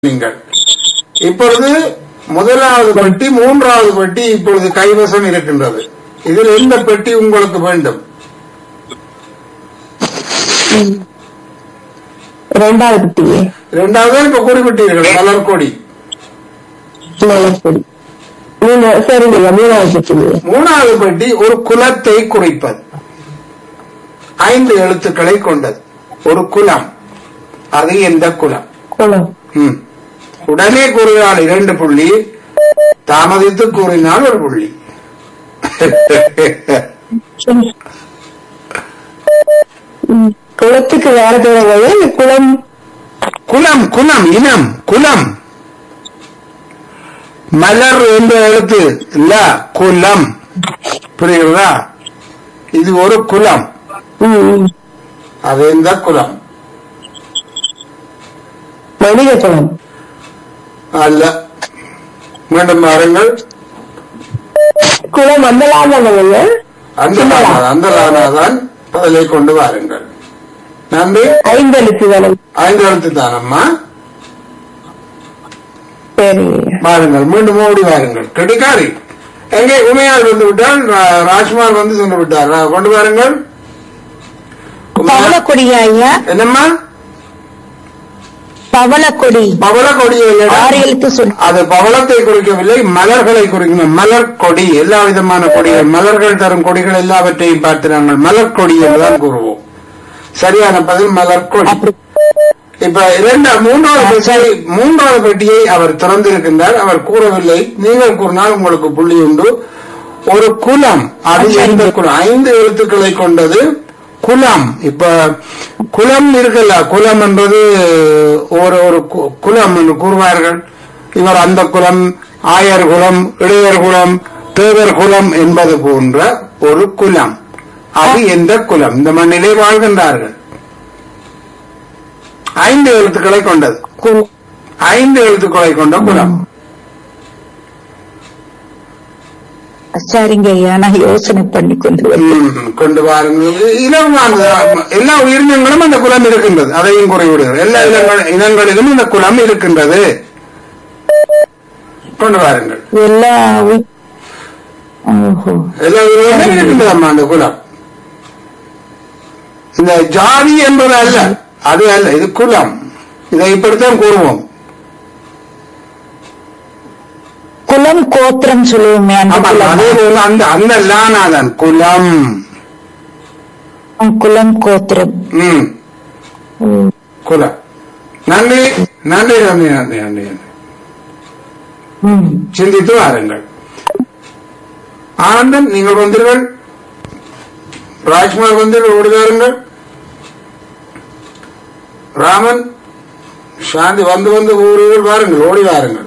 நீங்கள் இப்பொழுது முதலாவது பெட்டி மூன்றாவது பெட்டி இப்பொழுது கைவசம் இருக்கின்றது இதில் எந்த பெட்டி உங்களுக்கு வேண்டும் ரெண்டாவது டீ இரண்டாவது இப்ப குறிப்பிட்டீர்கள் மலர் கொடி மலர்பொடி மூணு சரிங்க மூணாவது டீ மூணாவது பெட்டி ஒரு குலத்தை குறிப்பது ஐந்து எழுத்துக்களை கொண்டது ஒரு குலம் அது எந்த குலம் குளம் ம். உடனே கூறினால் இரண்டு புள்ளி தாமதித்து கூறினால் ஒரு புள்ளி ம். குளத்துக்கு வேற பேர் குளம் குலம் குலம் இனம் குலம் மலர் என்ற எழுத்து இல்ல குலம் புரிகிறதா இது ஒரு குலம் ம், ம். அது எந்த குலம் மனித குளம் அல்ல மீண்டும் பாருங்கள் குளம் அந்த லாபம் அந்த அந்த லானாதான் பதிலை கொண்டு வாருங்கள் நன்றி ஐந்தெழுத்து தானே ஐந்து எழுத்து தானம்மா சரி வாருங்கள் மீண்டும் ஓடி வாருங்கள் கெட்டிக்காரி எங்கே உமையாள் வந்து விட்டால் ரா- ராஜ்குமார் வந்து சென்று விட்டார் ரா- கொண்டு வாருங்கள் உமையாள். பவளக்கொடியா ஐயா என்னம்மா பவளக்கொடி பவள கொடி இல்லைடா. ஆறு எழுத்து சொல் அது பவளத்தை குறிக்கவில்லை மலர்களை குறிக்கணும் மலர் கொடி எல்லா விதமான கொடிகள் மலர்கள் தரும் கொடிகள் எல்லாவற்றையும் பார்த்து நாங்கள் மலர் கொடி என்றுதான் கூறுவோம் சரியான பதில் மலர் கொடி அப்படி இப்ப இரண்டு மூன்றாவது பெட்டியை மூன்றாவது பெட்டியை அவர் திறந்திருக்கின்றார் அவர் கூறவில்லை நீங்கள் கூறினால் உங்களுக்கு புள்ளி உண்டு ஒரு குலம் அது எந்த குலம் ஐந்து எழுத்துக்களை கொண்டது குலம் இப்ப குலம் இருக்குல்ல குலம் என்பது ஒரு ஒரு கு- குலம் என்று கூறுவார்கள் இவர் அந்த குலம் ஆயர் குலம் இளையர் குலம் தேவர் குலம் என்பது போன்ற ஒரு குலம் அது எந்த குலம் இந்த மண்ணிலே வாழ்கின்றார்கள் ஐந்து எழுத்துக்களை கொண்டது குளம் ஐந்து எழுத்துக்களை கொண்ட குலம் சரிங்க ஐயா நான் யோசனை பண்ணி கொண்டு வரேன். ம், கொண்டு வாருங்கள் இனமானது எல்லா உயிரினங்களும் அந்த குலம் இருக்கின்றது அதையும் குறைவிடுகிறது எல்லா இனங்கள் இனங்களிலும் இந்த குலம் இருக்கின்றது கொண்டு வாருங்கள் எல்லா உய்- ஓஹோ எல்லா உயிரினங்களும் இருக்கின்றது அம்மா அந்த குலம் இந்த ஜாதி என்பது அல்ல அது அல்ல இது குலம் இதை இப்படித்தான் கூறுவோம் குலம் கோத்திரம் சொல்லுவோமே அந்த ஆமா, குலம் அதே போல அந்த அந்த லானாதான் குலம் குலம் கோத்திரம் ம் ம். குலம் நன்றி நன்றி நன்றி நன்றி நன்றி நன்றி ம். சிந்தித்து வாருங்கள் ஆனந்தன் நீங்கள் வந்தீர்கள் ராஜ்குமார் வந்தீர்கள் ஓடி வாருங்கள் ராமன் சாந்தி வந்து வந்து ஊர்கள் வாருங்கள் ஓடி வாருங்கள்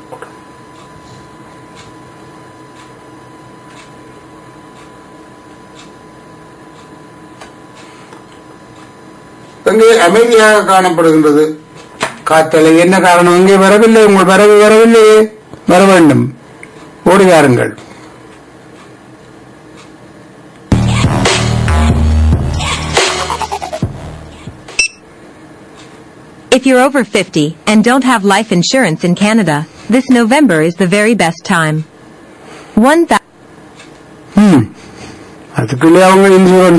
எங்கே அமைதியாக காணப்படுகின்றது காத்தலை என்ன காரணம் இங்கே வரவில்லை உங்கள் வரவு வரவில்லையே வர வேண்டும் ஓடி வாருங்கள் If you're over 50 and don't have life insurance in Canada, this November is the very best time. One thou- ம் அதுக்குள்ளே அவங்க இன்சூரன்ஸ்